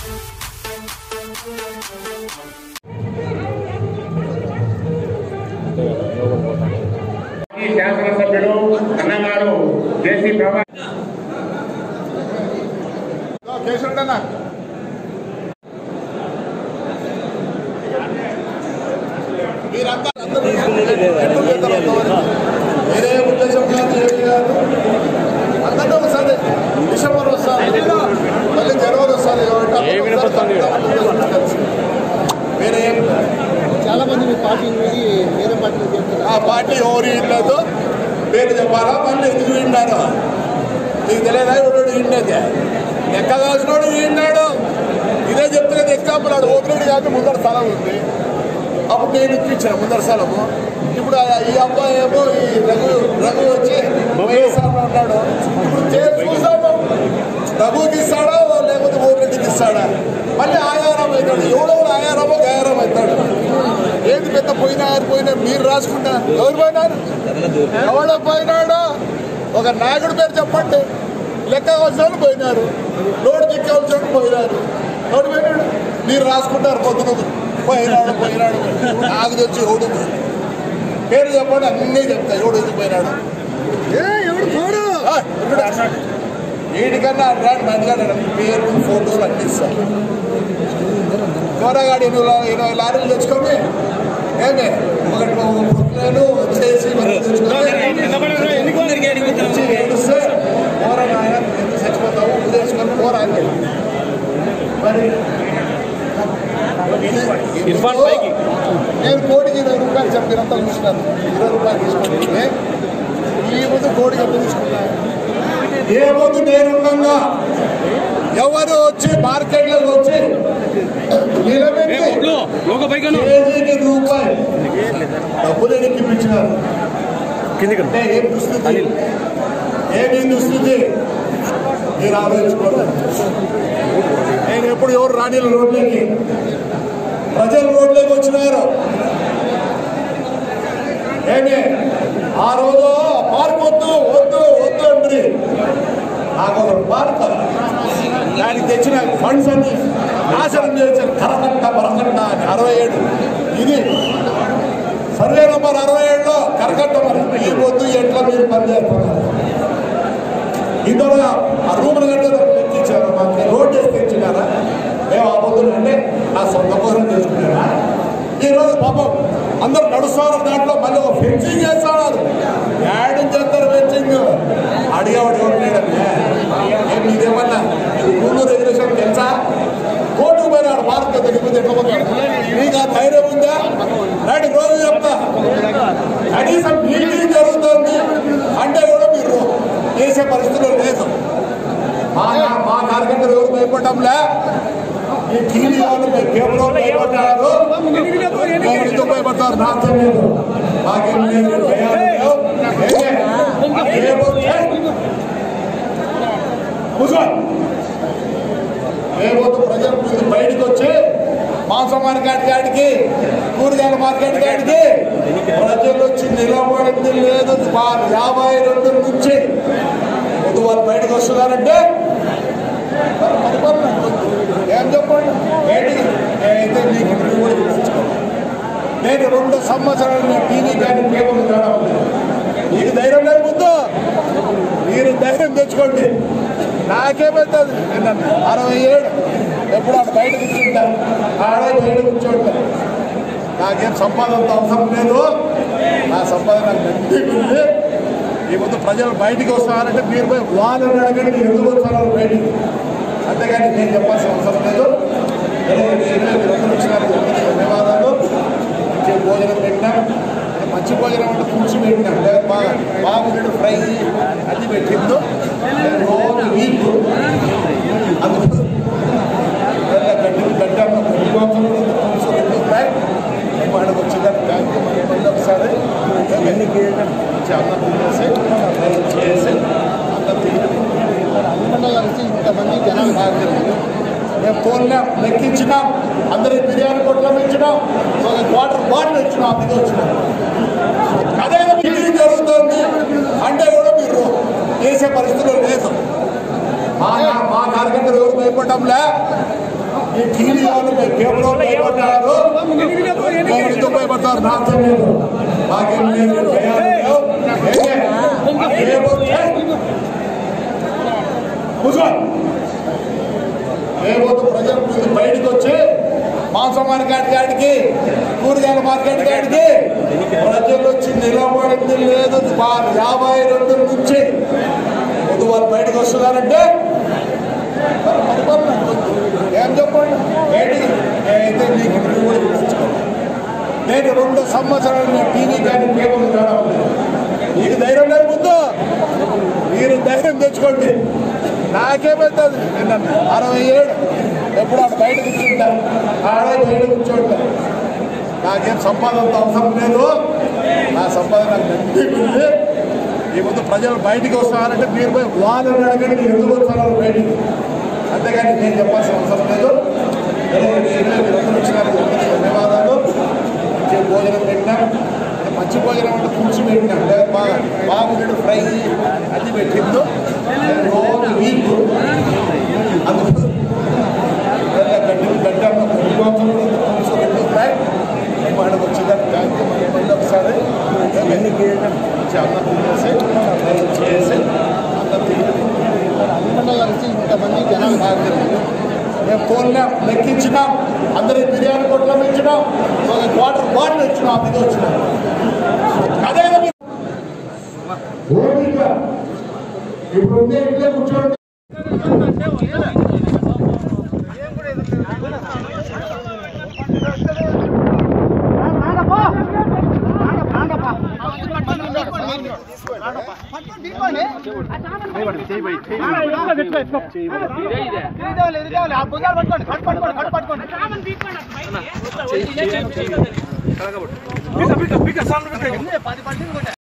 ఈ శాసనసభ్యులు అన్నగారు జేసీ ప్రభా కేసుడన్నా మీరంతా అందరూ ఎప్పుడు చేస్తారు అంతవరకు? వేరే ఉద్దేశం కాదు ఏమీ కాదు అందరూ ఒకసారి డిసెంబర్ వస్తారు మళ్ళీ జనవరి వస్తారు వేరే ఏం కాదు. చాలా మంది మీ పార్టీ నుండి వేరే పార్టీలు చేస్తున్నారు ఆ పార్టీ ఎవరు ఇళ్ళదు పేరు చెప్పాలా మళ్ళీ ఎందుకు విన్నారు నీకు తెలియదా ఎవడు ఇండేది ఎక్క కాల్సినోడు ఈనాడు ఇదే చెప్తున్నది ఎగ్జాంపుల్ ఆడు ఓపిరెడ్డి కాదు ముందర స్థలం ఉంది అప్పుడు నేను ఇప్పించాను ముందర స్థలము ఇప్పుడు ఆ- ఈ అబ్బాయి ఏమో ఈ రఘు రఘు వచ్చి వైఎస్ఆర్ అన్నాడు ఇప్పుడు తే- చూసాము రఘుకి ఇస్తాడా లేకపోతే ఓపిరెడ్డికి ఇస్తాడా మళ్ళీ ఆయారం అవుతాడు ఎవడో ఆయారమో గాయారం అవుతాడు ఏది పెద్ద పోయినారు పోయినా మీరు రాసుకుంటారు ఎవరు పోయినారు ఎవడో పోయినాడు ఒక నాయకుడి పేరు చెప్పండి లెక్క వచ్చిన పోయినారు లోడ్ దిక్కవలసిన పోయినారు ఎవడు పోయినాడు మీరు రాసుకుంటారు పొద్దున పోయినాడు పోయినాడు నాకు తెలిసి ఎవడు పేరు చెప్పండి అన్నీ చెప్తా ఎవడు ఎందుకు పోయినాడు ఆ, ఇక్కడ వీడికన్నా అడ్రాడు మంచిగా పేరు ఫోటోలు అన్ని ఇస్తాను త్వరగాడి ఎనిమిది ఇరవై లారీలు తెచ్చుకొని ఏమే ఒకటి నేను వచ్చేసి మరి తెచ్చుకొని వచ్చి ఏడుస్తే పోరా నాయన ఎందుకు చచ్చిపోతావు ఉదేసుకొని పోరా అని మరి ఇర్ఫాన్ పైకి. నేను కోడికి ఇరవై రూపాయలు చెప్పినంత చూసినాను ఇరవై రూపాయలు తీసుకుని ఈ ముందు కోడికి ఎంత తీసుకున్నాను ఏ ముందు నేరుగా ఎవరు వచ్చి మార్కెట్లోకి వచ్చి నిలబెట్టి లోక పైకను కేజీకి రూపాయలు డబ్బులు ఎక్కిపించినారు అంటే ఏం దుస్థితి ఏమి దుస్థితి మీరు ఆలోచించుకోండి నేను ఎప్పుడు ఎవరు రాణిల రోడ్లకి ప్రజలు రోడ్లోకి వచ్చినారు ఏమి ఆ రోజు పార్క్ వద్దు వద్దు వద్దు అండ్రి నాకు ఒక పార్క్ దానికి తెచ్చిన ఫండ్స్ అన్ని నాశనం చేశారు కరకట్ట బరకట్ట అని అరవై ఏడు ఇది సర్వే నంబర్ అరవై ఏడులో కరకట్ట మరి ఈ పొద్దు ఎట్లా మీరు పనిచేస్తున్నారు ఇద్దరు ఆ రూములు కట్టారు తెచ్చిచ్చారు మాకు రోడ్ వేసి తెచ్చినారా మేము ఆ పొద్దున అంటే నా సొంత కోసం చేసుకున్నారా ఈ రోజు పాపం అందరూ నడుస్తున్నారు దాంట్లో మళ్ళీ ఒక ఫెన్సింగ్ చేస్తున్నారు యాడ్ చేస్తారు ఫెన్సింగ్ అడిగేవాడు ఎవరు లేడండి ఏం మీదేమన్నా రూల్ రెగ్యులేషన్ తెలుసా కోర్టుకు పోయినాడు భారత తెలియదు ఎట్లా పోతాడు మీకు ఆ ధైర్యం ఉందా నాటి రోజు చెప్తా కనీసం మీటింగ్ జరుగుతుంది అంటే కూడా మీరు చేసే పరిస్థితులు లేదు మా మా కార్యకర్తలు ఎవరు భయపడటంలే ఈ టీవీ వాళ్ళు మీ పేపర్ వాళ్ళు భయపడ్డారు మేము ఎందుకు భయపడతారు నాకు తెలియదు మాకేం లేదు భయాలు లేవు. ఏమే? ఏమవుతే? కూర్చో రేపు ప్రజల ముందు బయటకు వచ్చి మాంసం మార్కెట్ కాడికి కూరగాయల మార్కెట్ కాడికి ప్రజలు వచ్చి నిలబడింది లేదు మా- యాభై రెండు నుంచి ముందు వాళ్ళు బయటకు వస్తున్నారంటే మరి పరిపాలన ఏం చెప్పండి బయటికి నేనైతే మీకు ఇప్పుడు కూడా చూపించుకోను. నేను రెండు సంవత్సరాలు మీ టీవీ కానీ పేపర్ చూడడం మీకు ధైర్యం లేదు ముందు మీరు ధైర్యం తెచ్చుకోండి నాకేమవుతుంది నిన్న అరవై ఏడు ఎప్పుడు ఆడ బయట కూర్చుంటా ఆడే బయట కూర్చుంటా నాకేం సంపాదనతో అవసరం లేదు నా సంపాదన నాకు మెండుగా ఉంది ఈ ముందు ప్రజలు బయటికి వస్తున్నారంటే మీరు పోయి వాళ్ళని అడగండి మీరు ఎందుకు వస్తున్నారు బయటికి అంతేగాని నేను చెప్పాల్సిన అవసరం లేదు ఎందుకంటే మీరు అందరూ వచ్చినారు అందరికీ ధన్యవాదాలు మంచి భోజనం పెట్టినాం మంచి భోజనం అంటే పులుసు పెట్టినాం లేదా బాగా బాగుండేది ఫ్రై అన్ని పెట్టిందో రోజు వీక్ అందుకు గడ్డి గడ్డి అన్న గడ్డి మాంసం కూడా ఉంది, పులుసు రెండు ఉన్నాయి వాడికి వచ్చిందని బ్యాంకు మళ్ళీ మళ్ళీ ఒకసారి మంచి అన్నం తినేసి చేసి అన్నం తిని అనుకున్న కలిసి ఇంతమంది జనాలు మేము ఫోన్లో లెక్కించినాం అందరికి బిర్యానీ కొట్టడం ఇచ్చినాం ఒక వాటర్ బాటిల్ ఇచ్చినాం అందుకే వచ్చినాం అదే మీటింగ్ జరుగుతుంది అంటే కూడా మీరు చేసే పరిస్థితులు లేదు మా మా కార్యకర్తలు ఎవరు భయపడటంలే ఈ టీవీ వాళ్ళు మీ కేబుల్ వాళ్ళు భయపడతారు మీరు ఎందుకు భయపడతారు నాకు తెలియదు మాకేం లేదు భయాలు లేవు. ఏమే? ఏమొచ్చే? కూర్చో రేపు ప్రజల ముందు బయటకు వచ్చి మాంసం మార్కెట్ కాడికి కూరగాయల మార్కెట్ కాడికి ప్రజలు వచ్చి నిలబడింది లేదు పా- యాభై రెండు నుంచి ముందు వాళ్ళు బయటకు వస్తున్నారంటే మరి పరిపాలన ఉంటుంది. ఏం చెప్పండి బయటికి నేనైతే మీకు ఇప్పుడు కూడా చూపించుకోను. నేను రెండు సంవత్సరాలు మీ టీవీ కానీ కేబుల్ కావడం లేదు మీకు ధైర్యం లేదు ముందు మీరు ధైర్యం తెచ్చుకోండి నాకేమవుతుంది నిన్న అరవై ఏడు ఎప్పుడు ఆడ బయట కూర్చుంటారు ఆడే బయట కూర్చుంటారు నాకేం సంపాదనతో అవసరం లేదు నా సంపాదన నాకు దండిగా ఉంది ఈ ముందు ప్రజలు బయటికి వస్తున్నారంటే మీరు పోయి వాళ్ళని అడగండి మీరు ఎందుకు వస్తున్నారు బయటికి అంతేగాని నేను చెప్పాల్సిన అవసరం లేదు ఏదో మీరే మీరందరూ వచ్చినారు అందరికీ ధన్యవాదాలు మంచి భోజనం పెట్టినా మంచి భోజనం అంటే పులుసు పెట్టినా లేదా బాగా బాగుండేది ఫ్రై అన్ని పెట్టిండు నేను రోజు వీక్ అందుకు గడ్డి గడ్డి అన్న గడ్డి మాంసం కూడా ఉంది, పులుసు రెండు ఫ్రై మనకు వచ్చిందని థ్యాంక్ యూ మళ్ళీ ఒకసారి మంచి అన్నం తినేసి భోజనం చేసి అన్నం తిని అందరూ కలిసి ఇంతమంది జనాలు బాగుంది. మేము ఫోన్లో లెక్కించినాం అందరికి బిర్యానీ కొట్లో ఇచ్చినాం ఒక వాటర్ బాటిల్ ఇచ్చినాం అందుకే వచ్చినాం అదే ఓపిక ఇప్పుడు ఉందే ఇట్లే కూర్చోండి పిక్క పిక్క పిక్క సాల్వ్ పెట్టే